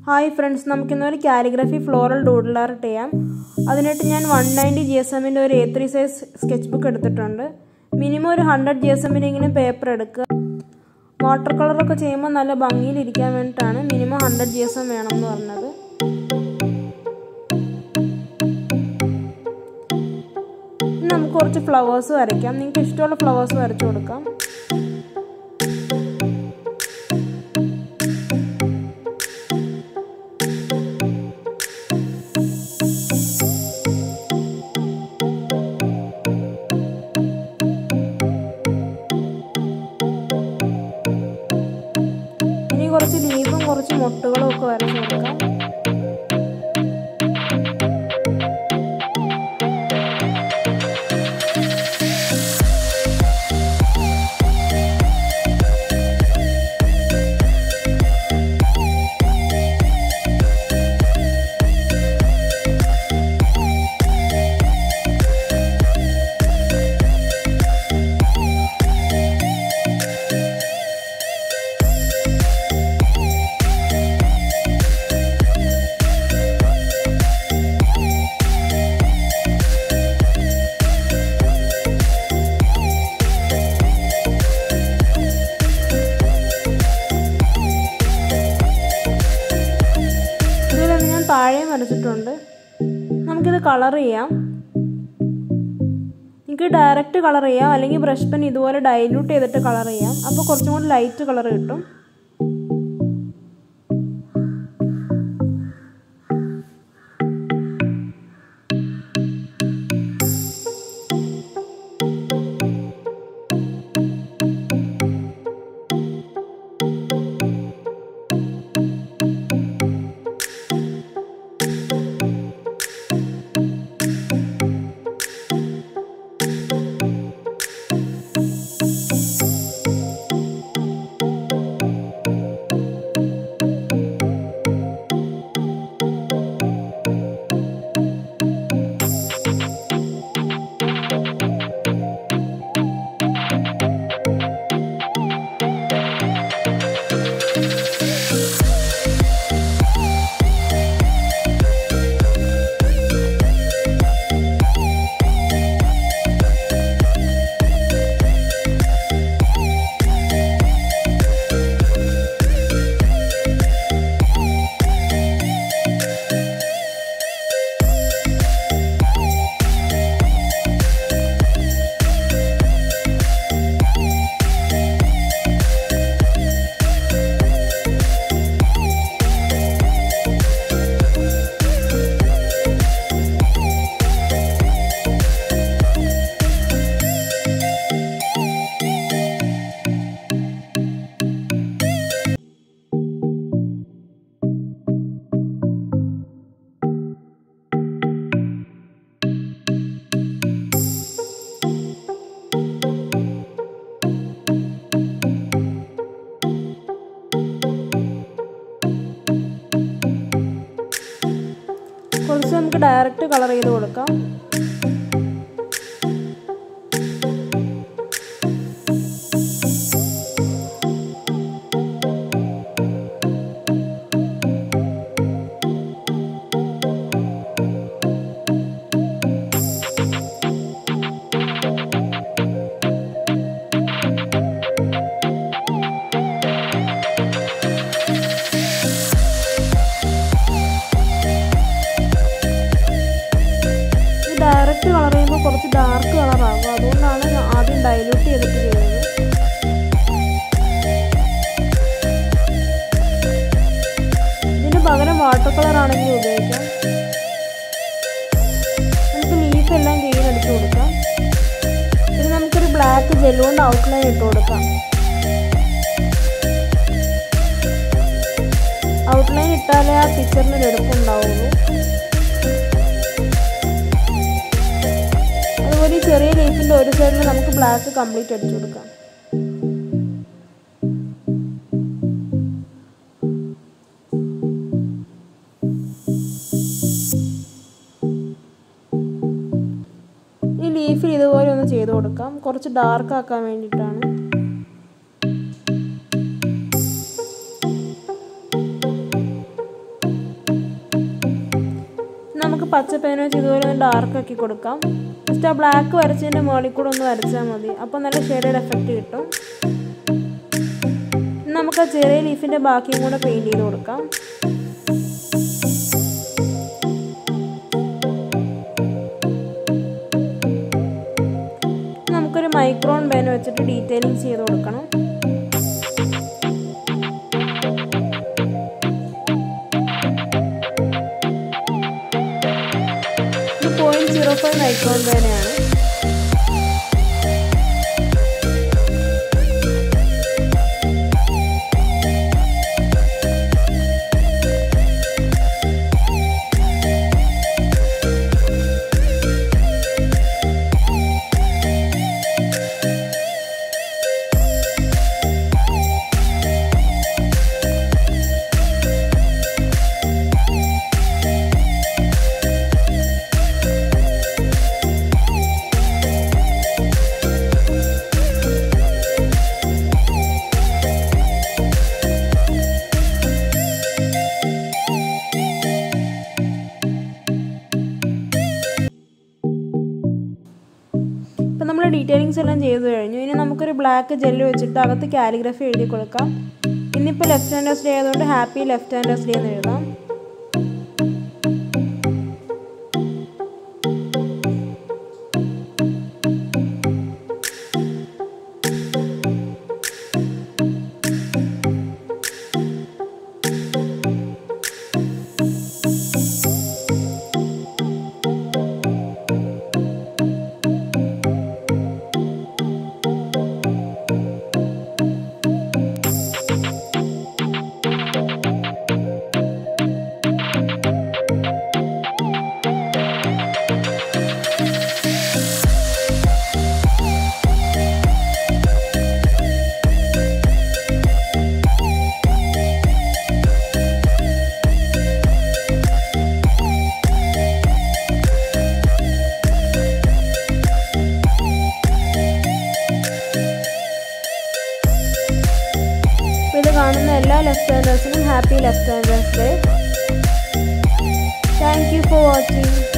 hi friends നമുക്കിന്നൊരു calligraphy floral doodle art ചെയ്യാം അതിനായിട്ട് ഞാൻ വൺ നയൻറ്റി ജി എസ് എമ്മിൻ്റെ ഒരു A three size sketch book എടുത്തിട്ടുണ്ട് മിനിമം ഒരു ഹൺഡ്രഡ് ജി എസ് എമ്മിനെങ്കിലും പേപ്പർ എടുക്കുക വാട്ടർ കളറൊക്കെ ചെയ്യുമ്പോൾ നല്ല ഭംഗിയിലിരിക്കാൻ വേണ്ടിയിട്ടാണ് minimum hundred G S M വേണം എന്ന് പറഞ്ഞത് ഇനി നമുക്ക് കുറച്ച് ഫ്ലവേഴ്സ് വരയ്ക്കാം നിങ്ങൾക്ക് ഇഷ്ടമുള്ള ഫ്ലവേഴ്സ് വരച്ചു കൊടുക്കാം ഇനി കുറച്ച് ലീഫും കുറച്ച് മുട്ടുകളും ഒക്കെ വരച്ചു കൊടുക്കാം ഇതിലൊന്ന് ഞാൻ താഴെയും വരച്ചിട്ടുണ്ട് നമുക്കിത് കളർ ചെയ്യാം നിങ്ങൾക്ക് ഡയറക്റ്റ് കളർ ചെയ്യാം അല്ലെങ്കിൽ ബ്രഷ് പെൻ ഇതുപോലെ ഡൈല്യൂട്ട് ചെയ്തിട്ട് കളർ ചെയ്യാം അപ്പോൾ കുറച്ചും കൂടി ലൈറ്റ് കളർ കിട്ടും കുറച്ച് നമുക്ക് ഡയറക്റ്റ് കളർ ചെയ്ത് കൊടുക്കാം ഡയറക്റ്റ് കളർ ചെയ്യുമ്പോൾ കുറച്ച് ഡാർക്ക് കളറാകും അതുകൊണ്ടാണ് ആദ്യം ഡൈല്യൂട്ട് ചെയ്തിട്ട് ചെയ്യുന്നത് ഇതിന് പകരം വാട്ടർ കളർ ആണെങ്കിൽ ഉപയോഗിക്കാം നമുക്ക് ലീഫ് എല്ലാം ക്ലീൻ അടിച്ചു കൊടുക്കാം പിന്നെ നമുക്കൊരു ബ്ലാക്ക് ജെല്ല് കൊണ്ട് ഔട്ട്ലൈൻ ഇട്ട് കൊടുക്കാം ഔട്ട്ലൈൻ ഇട്ടാലേ ആ പിക്ചറിന് ഒരു എടുപ്പുണ്ടാവുള്ളൂ അതുപോലെ ഈ ചെറിയ ലീഫിൻ്റെ ഒരു സൈഡിൽ നമുക്ക് ബ്ലാക്ക് കംപ്ലീറ്റ് അടിച്ചു കൊടുക്കാം ഈ ലീഫിൽ ഇതുപോലെ ഒന്ന് ചെയ്ത് കൊടുക്കാം കുറച്ച് ഡാർക്ക് ആക്കാൻ വേണ്ടിയിട്ടാണ് നമുക്ക് പച്ച പേന വെച്ച് ഇതുപോലെ ഒന്ന് ഡാർക്ക് ആക്കി കൊടുക്കാം ജസ്റ്റ് ആ ബ്ലാക്ക് വരച്ചതിൻ്റെ മുകളിൽ കൂടെ ഒന്ന് വരച്ചാൽ മതി അപ്പോൾ നല്ല ഷെയ്ഡഡ് എഫക്റ്റ് കിട്ടും നമുക്ക് ആ ചെറിയ ലീഫിൻ്റെ ബാക്കിയും കൂടെ പെയിൻറ് ചെയ്ത് കൊടുക്കാം നമുക്കൊരു മൈക്രോൺ പേന വെച്ചിട്ട് ഡീറ്റെയിലിംഗ് ചെയ്ത് കൊടുക്കണം ഇത് പോയിന്റ് സീറോ ഫൈവ് മൈക്രോൺ പേനയാണ് ഇപ്പം നമ്മൾ ഡീറ്റെയിലിങ്സ് എല്ലാം ചെയ്തു കഴിഞ്ഞു ഇനി നമുക്കൊരു ബ്ലാക്ക് ജെല്ല് വെച്ചിട്ട് അകത്ത് കാലിഗ്രഫി എഴുതി കൊടുക്കാം ഇന്നിപ്പോൾ ലെഫ്റ്റ് ഹാൻഡേഴ്സ് ഡേ ആയതുകൊണ്ട് ഹാപ്പി ലെഫ്റ്റ് ഹാൻഡേഴ്സ് ഡേ എന്ന് എഴുതാം ഇത് കാണുന്ന എല്ലാ ലെഫ്റ്റ് ഹാൻഡേഴ്സിനും happy left handers day thank you for watching